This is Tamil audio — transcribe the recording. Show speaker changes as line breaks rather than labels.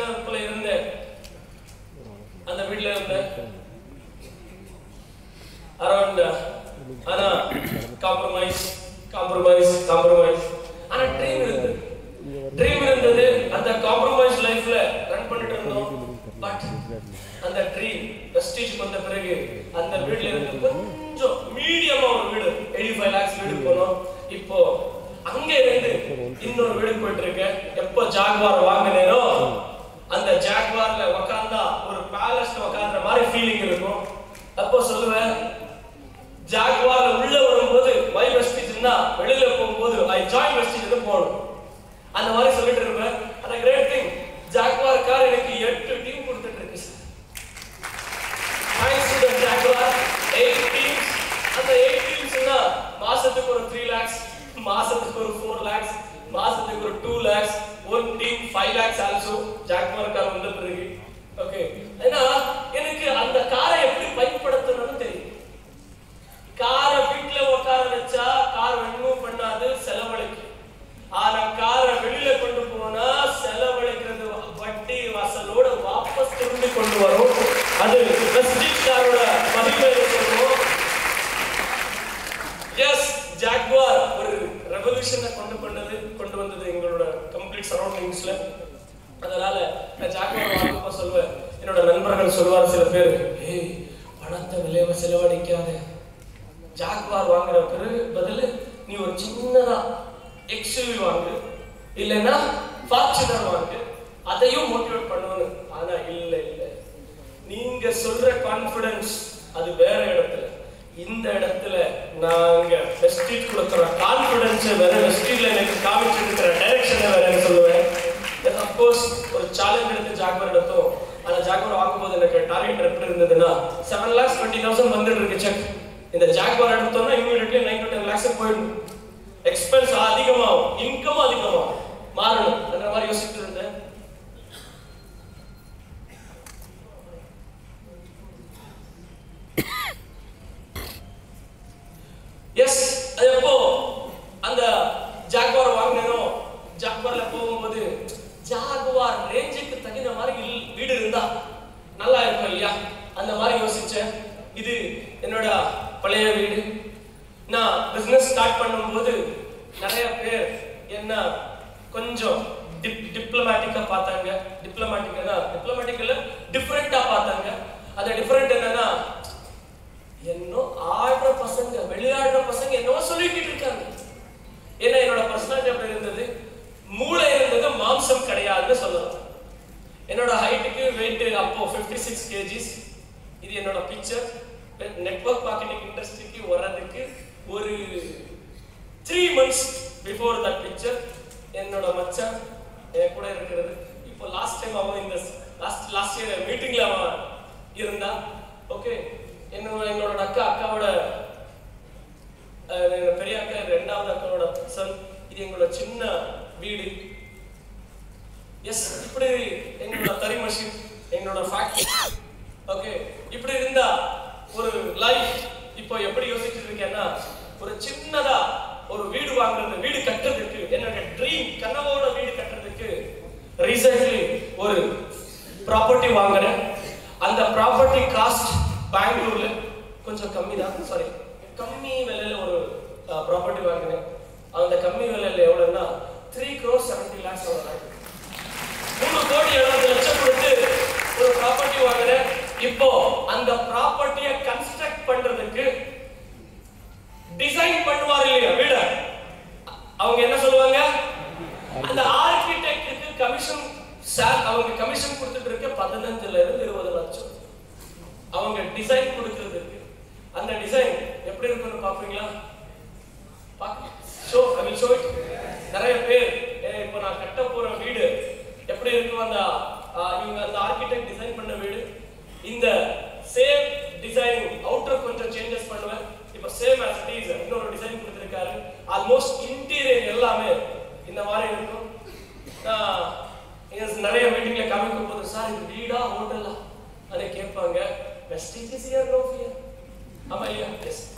பிள்ளை இருந்தேன் அந்த வீட்ல இருந்தேன் அரௌண்ட் ஆனா காம்ப்ரமைஸ் காம்ப்ரமைஸ் காம்ப்ரமைஸ் ஆனா ட்ரீம் இருந்தது ட்ரீம் இருந்தது அந்த காம்ப்ரமைஸ் லைஃப்ல ரன் பண்ணிட்டு இருந்தோம் பட் அந்த ட்ரீம் வெஸ்டேஜ் வந்த பிறகு அந்த வீட்ல இருந்து கொஞ்சம் மீடியமா ஒரு வீடு எயிட்டி ஃபைவ் லேக்ஸ் வீடு போனோம் இப்போ அங்க இருந்து இன்னொரு வீடு போயிட்டு இருக்கேன் எப்போ ஜாக்வார் வாங்கினேனோ அந்த ஜாக்வார்ல உக்காந்தா ஒரு பேலஸ்ல உக்காந்துற மாதிரி ஃபீலிங் இருக்கும் அப்போ சொல்லுவேன் ஜாக்வார்ல உள்ள வரும்போது வை வெஸ்டேஜ்னா வெளியில போகும்போது ஐ ஜாயின் வெஸ்டேஜ் போகணும் அந்த மாதிரி சொல்லிட்டு இருப்பேன் அந்த கிரேட் திங் ஜாக்வார் கார் எனக்கு எட்டு டீம் கொடுத்துட்டு இருக்கு sir thanks to the Jaguar eight teams அந்த எயிட் டீம்ஸ்னா மாசத்துக்கு ஒரு த்ரீ லேக்ஸ் மாசத்துக்கு ஒரு ஃபோர் லேக்ஸ் மாசத்துக்கு ஒரு two lakhs one team five lakhs also Jaguar car வந்த பிறகு ஓகே ஏன்னா எனக்கு அந்த காரை எப்படி பயன்படுத்தணும்னு தெரியும் காரை வீட்ல உட்கார வச்சா கார் ரெண்டும் பண்ணாது செலவழிக்கும் ஆனா காரை வெளியில கொண்டு போனா செலவழிக்கிறது வட்டி வாசலோட வாபஸ் திரும்பி கொண்டு வரும் அது வெஸ்டிக் காரோட மதிப்பை சொல்லுவோம் எஸ் ஜாக்வார் ஒரு ரெவல்யூஷனை கொண்டு பண்ணது கொண்டு வந்தது எங்களோட கம்ப்ளீட் சரௌண்டிங்ஸ்ல அதனால நான் ஜாக்வார் வாங்குறப்ப சொல்லுவேன் என்னோட நண்பர்கள் சொல்லுவார் சில பேர் ஏய் பணத்தை விளைவ செலவழிக்காத ஜாக்வார் வாங்குற பிறகு பதில் நீ ஒரு சின்னதா எக்ஸ்யூவி வாங்கு இல்லைன்னா ஃபார்ச்சுனர் வாங்கு அதையும் மோட்டிவேட் பண்ணணும் ஆனா இல்ல இல்ல நீங்க சொல்ற கான்ஃபிடன்ஸ் அது வேற இடத்துல இந்த இடத்துல நாங்க வெஸ்டீட் கொடுக்குற கான்ஃபிடன்ஸ் வேற வெஸ்டீட்ல எனக்கு காமிச்சிட்டு இருக்கிற டைரக்ஷனை வேறன்னு சொல்லுவேன் அப்கோர்ஸ் ஒரு சேலஞ்ச் எடுத்து ஜாக்வார் எடுத்தோம் அந்த ஜாக்வார் வாங்கும்போது எனக்கு டார்கெட் எப்படி இருந்ததுன்னா செவன் லேக்ஸ் டுவெண்ட்டி தௌசண்ட் வந்துட்டு இருக்கு செக் இந்த ஜாக்வார் எடுத்தோம்னா immediately nine to ten lakhs போயிடும் எக்ஸ்பென்ஸ் அதிகமாகும் இன்கம் அதிகமாகும் மாறணும் அந்த மாதிரி யோசிச்சுட்டு இருந்தேன் எஸ் அது எப்போ அந்த ஜாக்வார் வாங்கினோ ஜாக்வார்ல போகும்போது ஜாகுவார் ரேஞ்சுக்கு தகுந்த மாதிரி இல்- வீடு இருந்தா நல்லா இருக்கும் இல்லையா அந்த மாதிரி யோசிச்சேன் இது என்னோட பழைய வீடு நான் பிசினஸ் ஸ்டார்ட் பண்ணும்போது நிறைய பேர் என்ன கொஞ்சம் டிப் டிப்ளமேட்டிக்கா பார்த்தாங்க டிப்ளமேட்டிக்கா டிப்ளமேட்டிக்கல டிஃப்ரெண்டா பார்த்தாங்க அந்த டிஃப்ரெண்ட் என்னன்னா இன்னும் ஆடுற பசங்க விளையாடுற பசங்க என்னவோ சொல்லிக்கிட்டு இருக்காங்க ஏன்னா என்னோட பர்சனாலிட்டி அப்படி இருந்தது மூளை இருந்தது மாம்சம் கிடையாதுன்னு சொல்லலாம் என்னோட ஹைட்டுக்கு வெயிட் அப்போ 56 சிக்ஸ் கேஜிஸ் இது என்னோட பிக்சர் நெட்வொர்க் மார்க்கெட்டிங் இண்டஸ்ட்ரிக்கு வர்றதுக்கு ஒரு three months before that picture என்னோட மச்சான் என் கூட இருக்கிறது இப்போ லாஸ்ட் டைம் அவன் இந்த லாஸ்ட் லாஸ்ட் இயர் மீட்டிங்ல அவன் இருந்தா ஓகே என்னோட எங்களோட அக்கா அக்காவோட அஹ், எங்க பெரிய அக்கா இது ரெண்டாவது அக்காவோட சன் இது எங்களோட சின்ன வீடு எஸ் இப்படி எங்களோட தறி மஷின் எங்களோட ஃபேக்டரி ஓகே இப்படி இருந்தா ஒரு லைஃப் இப்போ எப்படி யோசிச்சுட்டு இருக்கேன்னா ஒரு சின்னதா ஒரு வீடு வாங்குறது வீடு கட்டுறதுக்கு என்னோட ட்ரீம் கனவோட வீடு கட்டுறதுக்கு ரீசென்ட்லி ஒரு ப்ராப்பர்ட்டி வாங்குறேன் அந்த ப்ராப்பர்ட்டி காஸ்ட் பெங்களூர்ல கொஞ்சம் கம்மி தான் சாரி கம்மி விலையில ஒரு ப்ராப்பர்ட்டி வாங்கினேன் அந்த கம்மி விலையில எவ்வளவுன்னா த்ரீ க்ரோர் செவன்டி லேக்ஸ் வாங்கினேன் மூணு கோடி எழுபது லட்சம் கொடுத்து ஒரு ப்ராப்பர்ட்டி வாங்குறேன் இப்போ அந்த ப்ராப்பர்ட்டியை கன்ஸ்ட்ரக்ட் பண்றதுக்கு டிசைன் பண்ணுவார் இல்லையா வீட அவங்க என்ன சொல்லுவாங்க அந்த ஆர்கிடெக்டுக்கு கமிஷன் சார் அவங்க கமிஷன் கொடுத்துட்டு இருக்க பதினஞ்சுல இருந்து இருபது லட்சம் அவங்க டிசைன் கொடுக்கறதுக்கு அந்த டிசைன் எப்படி இருக்குன்னு பாப்பீங்களா show I will show it நிறைய பேர் ஏ, இப்போ நான் கட்ட போற வீடு எப்படி இருக்கும் அந்த ஆ, இவங்க அந்த ஆர்கிடெக்ட் டிசைன் பண்ண வீடு இந்த சேம் டிசைன் அவுட்டர் கொஞ்சம் சேஞ்சஸ் பண்ணுவேன் இப்போ சேம் as it is இன்னொரு டிசைன் கொடுத்துருக்காரு ஆல்மோஸ்ட் இன்டீரியர் எல்லாமே இந்த மாதிரி இருக்கும் நான் இங்க நிறைய மீட்டிங்ல காமிக்கும் போது சார் இது வீடா ஹோட்டலா அதை கேட்பாங்க wastage is here no fear ஆமா இல்லையா எஸ்